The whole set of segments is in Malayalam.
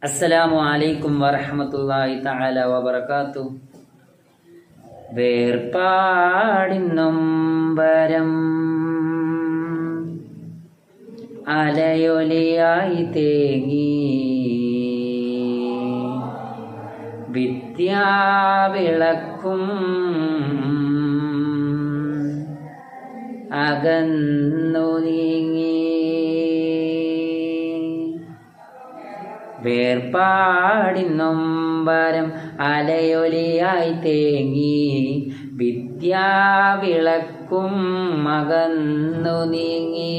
അസ്സലാമു അലൈക്കും വറഹമത്തല്ലാഹി തആല വബറകാത്തു വേർപാടിന്നൊമ്പരം അലയൊലിയായി തേങ്ങി വിദ്യാവിളക്കും അകന്നു നീങ്ങി വേർപാടിന്നൊമ്പരം അലയൊലിയായി തേങ്ങി വിദ്യാവിളക്കും മകന്നു നീങ്ങി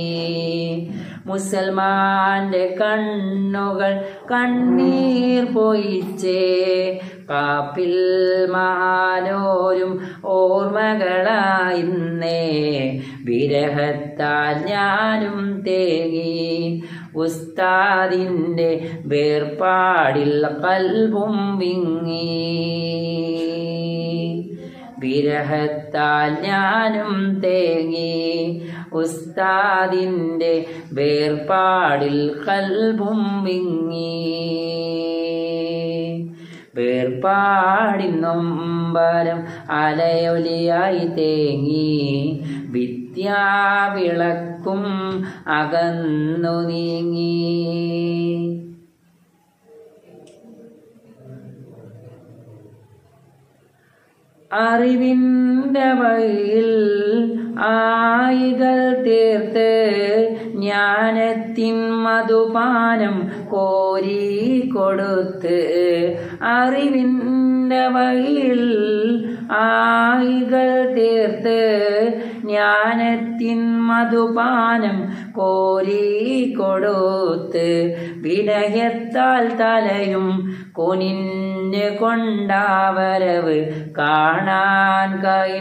മുസൽമാന്റെ കണ്ണുകൾ കണ്ണീർ പൊയിച്ചേ കാപ്പിൽ മഹാനോരും ഓർമ്മകളായിന്നേ വിരഹത്താൽ ഞാനും തേങ്ങി ഉസ്താദിൻ്റെ വേർപാടിൽ കൽബും വിങ്ങി വിരഹത്താൽ ഞാനും തേങ്ങി ഉസ്താദിൻ്റെ വേർപാടിൽ കൽബും വിങ്ങി വേർപാടിന്നൊമ്പരം അലയൊലിയായി തേങ്ങി വിദ്യാവിളക്കും അകന്നു നീങ്ങി അറിവിൻ്റെ വഴിയിൽ ആയികൾ തീർത്ത് ജ്ഞാനത്തിൻ മധുപാനം കോരി കൊടുത്ത് അറിവിൻ്റെ വഴിയിൽ ആയികൾ തീർത്ത് ജ്ഞാനത്തിൻ മധുപാനം കോരി കൊടുത്ത് വിനയത്താൽ തലയും കുനിഞ്ഞ് കൊണ്ടാവരവ് കാണാൻ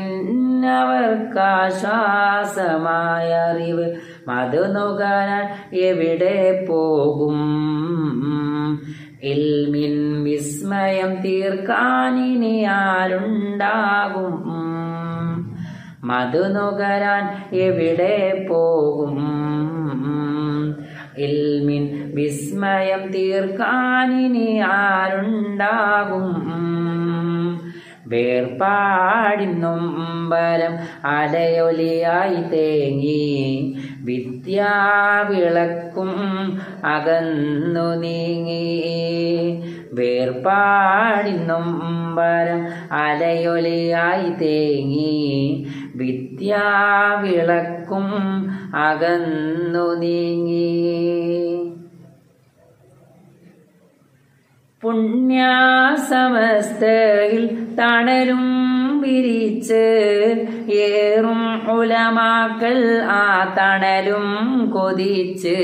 കൈന്നവർക്കാശ്വാസമായ അറിവ് മധുനുകരാൻ എവിടെ പോകും ഇൽമിൻ വിസ്മയം തീർക്കാനിനി ആരുണ്ടാകും മധുനുകരാൻ എവിടെ പോകും ഇൽമിൻ വിസ്മയം തീർക്കാനിനി ആരുണ്ടാകും വേർപാടിന്നൊമ്പരം അലയൊലിയായി തേങ്ങി വിദ്യാവിളക്കും അകന്നു നീങ്ങി വേർപാടിന്നൊമ്പരം അലയൊലിയായി തേങ്ങി വിദ്യാവിളക്കും അകന്നു നീങ്ങി പുണ്യാസമസ്തയിൽ തണലും വിരിച്ച് ഏറും ഉലമാക്കൾ ആ തണലും കൊതിച്ച്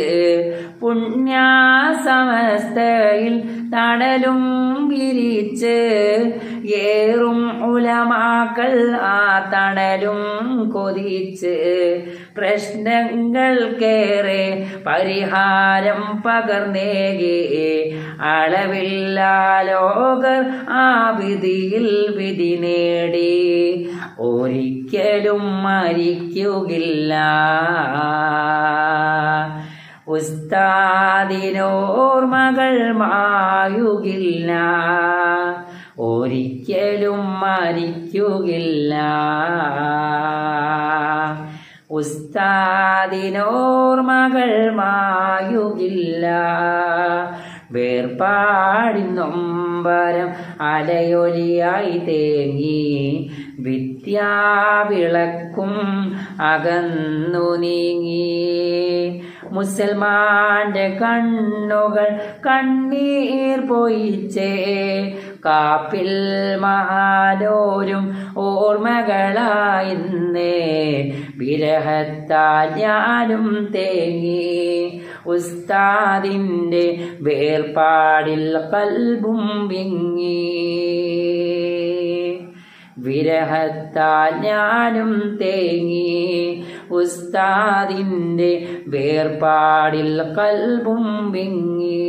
പുണ്യാസമസ്തയിൽ തണലും വിരിച്ച് ഏറും ഉലമാക്കൾ ആ തണലും കൊതിച്ച് പ്രശ്നങ്ങൾക്കേറെ പരിഹാരം പകർന്നേകെ അളവില്ലാ ലോകർ ആ വിധിയിൽ വിധി നേടി ഒരിക്കലും മരിക്കുകില്ല ഉസ്താദിനോർമകൾ മായുകില്ല ഒരിക്കലും മരിക്കുകില്ല ഉസ്താദിനോർമകൾ മായുകില്ല വേർപാടിന്നൊമ്പരം അലയൊലിയായി തേങ്ങി വിദ്യാവിളക്കും അകന്നു നീങ്ങി മുസൽമാന്റെ കണ്ണുകൾ കണ്ണീർ പൊയിച്ചേ കാപ്പിൽ മഹാനോരും ഓർമ്മകളായിന്നേ വിരഹത്താൽ ഞാനും തേങ്ങി ഉസ്താദിൻ്റെ വേർപാടിൽ കൽബും വിങ്ങി വിരഹത്താൽ ഞാനും തേങ്ങി ഉസ്താദിൻ്റെ വേർപാടിൽ കൽബും വിങ്ങി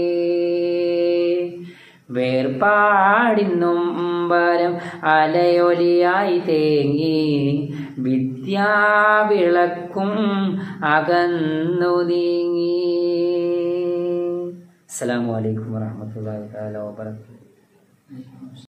വേർപാടിന്നൊമ്പരം അലയൊലിയായി തേങ്ങി വിദ്യാവിളക്കും അകന്നു നീങ്ങി അസ്സലാമു അലൈക്കും വറഹ്മത്തുള്ളാഹി തആല വബറകാതുഹു